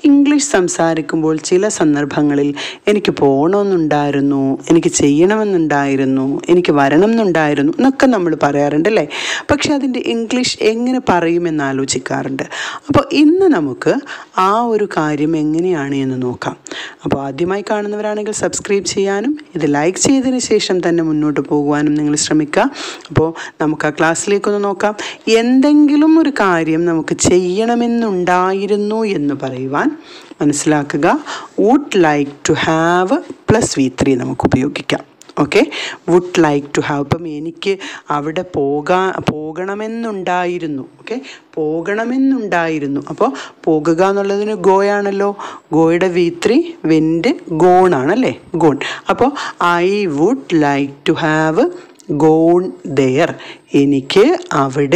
English സംസാരിക്കുമ്പോൾ ചില സന്ദർഭങ്ങളിൽ എനിക്ക് പോകണമെന്നുണ്ടായിരുന്നു എനിക്ക് ചെയ്യണമെന്നുണ്ടായിരുന്നു എനിക്ക് വരണം എന്നുണ്ടായിരുന്നു എന്നൊക്കെ നമ്മൾ പറയാറുണ്ട് അല്ലേ പക്ഷെ അതിൻ്റെ ഇംഗ്ലീഷ് എങ്ങനെ പറയുമെന്ന് ആലോചിക്കാറുണ്ട് അപ്പോൾ ഇന്ന് നമുക്ക് ആ ഒരു കാര്യം എങ്ങനെയാണ് എന്ന് നോക്കാം അപ്പോൾ ആദ്യമായി കാണുന്നവരാണെങ്കിൽ സബ്സ്ക്രൈബ് ചെയ്യാനും ഇത് ലൈക്ക് ചെയ്തതിന് ശേഷം തന്നെ മുന്നോട്ട് പോകുവാനും നിങ്ങൾ ശ്രമിക്കുക അപ്പോൾ നമുക്ക് ആ ക്ലാസ്സിലേക്കൊന്ന് നോക്കാം എന്തെങ്കിലും ഒരു കാര്യം നമുക്ക് ചെയ്യണമെന്നുണ്ടായിരുന്നു എന്ന് പറയുവാൻ മനസ്സിലാക്കുക would like to have plus V three നമുക്ക് ഉപയോഗിക്കാം okay would like to have ഇപ്പം എനിക്ക് അവിടെ പോകാ പോകണമെന്നുണ്ടായിരുന്നു ഓക്കെ പോകണമെന്നുണ്ടായിരുന്നു അപ്പോൾ പോകുക എന്നുള്ളതിന് ഗോയാണല്ലോ ഗോയുടെ വി ത്രീ വെൻറ്റ് ഗോണാണല്ലേ ഗോൺ അപ്പോൾ I would like to have gone there എനിക്ക് അവിടെ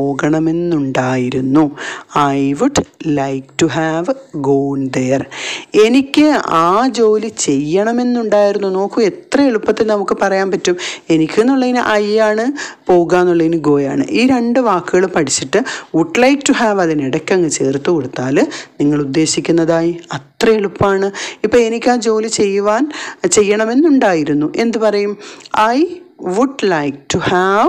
പോകണമെന്നുണ്ടായിരുന്നു I would like to have gone there എനിക്ക് ആ ജോലി ചെയ്യണമെന്നുണ്ടായിരുന്നു നോക്കൂ എത്ര എളുപ്പത്തിൽ നമുക്ക് പറയാൻ പറ്റും എനിക്ക് എന്നുള്ളതിന് ഐ ആണ് പോകുക എന്നുള്ളതിന് ഗോയാണ് ഈ രണ്ട് വാക്കുകൾ പഠിച്ചിട്ട് വുഡ് ലൈക്ക് ടു ഹാവ് അതിനിടയ്ക്ക് അങ്ങ് ചേർത്ത് കൊടുത്താൽ നിങ്ങൾ ഉദ്ദേശിക്കുന്നതായി അത്ര എളുപ്പമാണ് ഇപ്പം എനിക്ക് ആ ജോലി ചെയ്യുവാൻ ചെയ്യണമെന്നുണ്ടായിരുന്നു എന്ത് പറയും I would like to have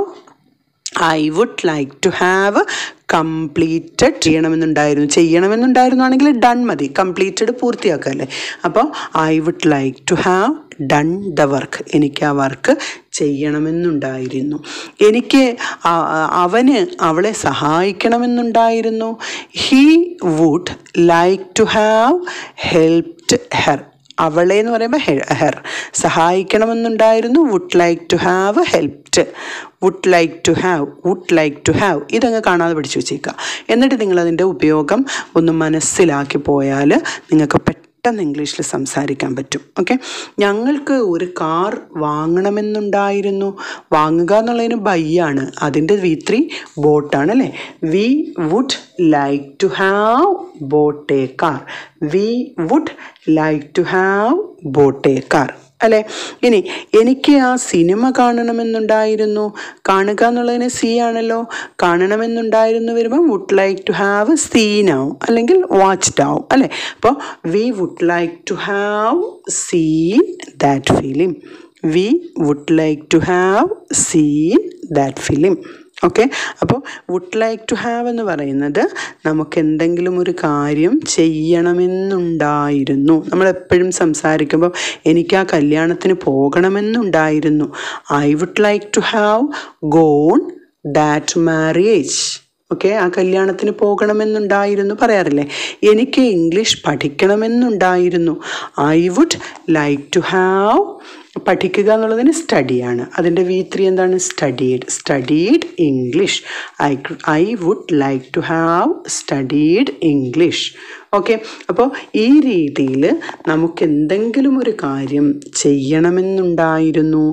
I would like to have completed ചെയ്യണമെന്നുണ്ടായിരുന്നു ചെയ്യണമെന്നുണ്ടായിരുന്നു ആണെങ്കിൽ ഡൺ മതി കംപ്ലീറ്റഡ് പൂർത്തിയാക്കുക അല്ലേ അപ്പോൾ I would like to have done the work എനിക്ക് ആ വർക്ക് ചെയ്യണമെന്നുണ്ടായിരുന്നു എനിക്ക് അവന് അവളെ സഹായിക്കണമെന്നുണ്ടായിരുന്നു he would like to have helped her അവളെ എന്ന് പറയുമ്പോൾ ഹെർ സഹായിക്കണമെന്നുണ്ടായിരുന്നു would like to have helped would like to have would like to have ഇതങ്ങ് കാണാതെ പഠിച്ചു വെച്ചേക്കുക എന്നിട്ട് നിങ്ങളതിൻ്റെ ഉപയോഗം ഒന്ന് മനസ്സിലാക്കി പോയാൽ നിങ്ങൾക്ക് പെട്ടെന്ന് ഇംഗ്ലീഷിൽ സംസാരിക്കാൻ പറ്റും ഓക്കെ ഞങ്ങൾക്ക് ഒരു കാർ വാങ്ങണമെന്നുണ്ടായിരുന്നു വാങ്ങുക എന്നുള്ളതിന് ബൈയാണ് അതിൻ്റെ വി ത്രീ ബോട്ടാണ് അല്ലേ we would like to have bought a car we would like to have bought a car അല്ലേ ഇനി എനിക്ക് ആ സിനിമ കാണണമെന്നുണ്ടായിരുന്നു കാണുക എന്നുള്ളതിന് സി ആണല്ലോ കാണണമെന്നുണ്ടായിരുന്നു വരുമ്പോൾ would like to have seen ആവും അല്ലെങ്കിൽ വാച്ച്ഡ് ആവും അല്ലേ അപ്പോൾ we would like to have seen that film we would like to have seen that film okay അപ്പോൾ വുഡ് ലൈക്ക് ടു ഹാവ് എന്ന് പറയുന്നത് നമുക്ക് എന്തെങ്കിലും ഒരു കാര്യം ചെയ്യണമെന്നുണ്ടായിരുന്നു നമ്മൾ എപ്പോഴും സംസാരിക്കുമ്പോൾ എനിക്ക് ആ കല്യാണത്തിന് പോകണമെന്നുണ്ടായിരുന്നു I would like to have gone that marriage okay ആ കല്യാണത്തിന് പോകണമെന്നുണ്ടായിരുന്നു പറയാറില്ലേ എനിക്ക് ഇംഗ്ലീഷ് പഠിക്കണമെന്നുണ്ടായിരുന്നു I would like to have പഠിക്കുക എന്നുള്ളതിന് സ്റ്റഡിയാണ് അതിൻ്റെ വി ത്രീ എന്താണ് studied studied English I I would like to have studied English okay അപ്പോൾ ഈ രീതിയിൽ നമുക്ക് എന്തെങ്കിലും ഒരു കാര്യം ചെയ്യണമെന്നുണ്ടായിരുന്നു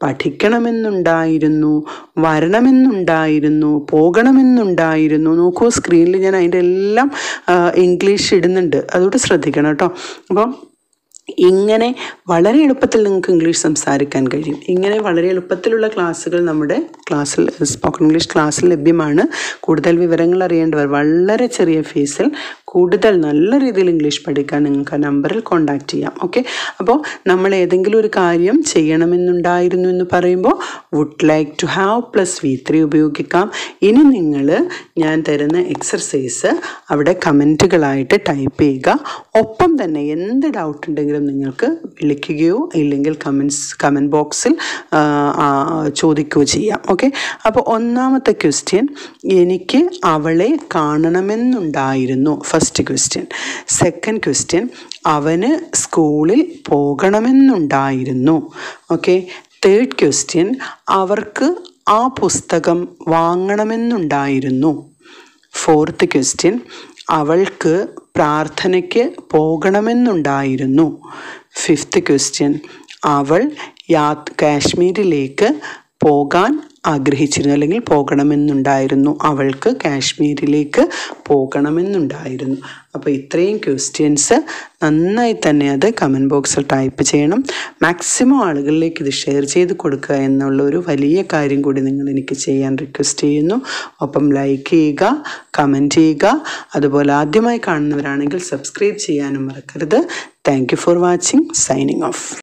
പഠിക്കണമെന്നുണ്ടായിരുന്നു വരണമെന്നുണ്ടായിരുന്നു പോകണമെന്നുണ്ടായിരുന്നു നോക്കൂ സ്ക്രീനിൽ ഞാൻ അതിൻ്റെ എല്ലാം ഇംഗ്ലീഷ് ഇടുന്നുണ്ട് അതുകൊണ്ട് ശ്രദ്ധിക്കണം കേട്ടോ അപ്പോൾ ഇങ്ങനെ വളരെ എളുപ്പത്തിൽ നിങ്ങൾക്ക് ഇംഗ്ലീഷ് സംസാരിക്കാൻ കഴിയും ഇങ്ങനെ വളരെ എളുപ്പത്തിലുള്ള ക്ലാസ്സുകൾ നമ്മുടെ ക്ലാസ്സിൽ സ്പോക്കൺ ഇംഗ്ലീഷ് ക്ലാസ്സിൽ ലഭ്യമാണ് കൂടുതൽ വിവരങ്ങൾ അറിയേണ്ടവർ വളരെ ചെറിയ ഫീസിൽ കൂടുതൽ നല്ല രീതിയിൽ ഇംഗ്ലീഷ് പഠിക്കാൻ നിങ്ങൾക്ക് ആ നമ്പറിൽ കോൺടാക്റ്റ് ചെയ്യാം ഓക്കെ അപ്പോൾ നമ്മൾ ഏതെങ്കിലും ഒരു കാര്യം ചെയ്യണമെന്നുണ്ടായിരുന്നു എന്ന് പറയുമ്പോൾ would like to have plus V three ഉപയോഗിക്കാം ഇനി നിങ്ങൾ ഞാൻ തരുന്ന എക്സർസൈസ് അവിടെ കമൻറ്റുകളായിട്ട് ടൈപ്പ് ചെയ്യുക ഒപ്പം തന്നെ എന്ത് ഡൗട്ട് ഉണ്ടെങ്കിലും നിങ്ങൾക്ക് വിളിക്കുകയോ ഇല്ലെങ്കിൽ കമൻസ് കമൻറ്റ് ബോക്സിൽ ചോദിക്കുകയോ ചെയ്യാം ഓക്കെ അപ്പോൾ ഒന്നാമത്തെ ക്വസ്റ്റ്യൻ എനിക്ക് അവളെ കാണണമെന്നുണ്ടായിരുന്നു ഫസ്റ്റ് ക്വസ്റ്റ്യൻ സെക്കൻഡ് ക്വസ്റ്റ്യൻ അവന് സ്കൂളിൽ പോകണമെന്നുണ്ടായിരുന്നു ഓക്കെ തേർഡ് ക്വസ്റ്റ്യൻ അവർക്ക് ആ പുസ്തകം വാങ്ങണമെന്നുണ്ടായിരുന്നു ഫോർത്ത് ക്വസ്റ്റ്യൻ അവൾക്ക് പ്രാർത്ഥനയ്ക്ക് പോകണമെന്നുണ്ടായിരുന്നു ഫിഫ്ത്ത് ക്വസ്റ്റ്യൻ അവൾ യാ കാശ്മീരിലേക്ക് പോകാൻ ആഗ്രഹിച്ചിരുന്നു അല്ലെങ്കിൽ പോകണമെന്നുണ്ടായിരുന്നു അവൾക്ക് കാശ്മീരിലേക്ക് പോകണമെന്നുണ്ടായിരുന്നു അപ്പോൾ ഇത്രയും ക്വസ്റ്റ്യൻസ് നന്നായി തന്നെ അത് കമൻറ്റ് ബോക്സിൽ ടൈപ്പ് ചെയ്യണം മാക്സിമം ആളുകളിലേക്ക് ഇത് ഷെയർ ചെയ്ത് കൊടുക്കുക എന്നുള്ള ഒരു വലിയ കാര്യം കൂടി നിങ്ങൾ എനിക്ക് ചെയ്യാൻ റിക്വസ്റ്റ് ചെയ്യുന്നു ഒപ്പം ലൈക്ക് ചെയ്യുക കമൻറ്റ് ചെയ്യുക അതുപോലെ ആദ്യമായി കാണുന്നവരാണെങ്കിൽ സബ്സ്ക്രൈബ് ചെയ്യാനും മറക്കരുത് thank you for watching signing of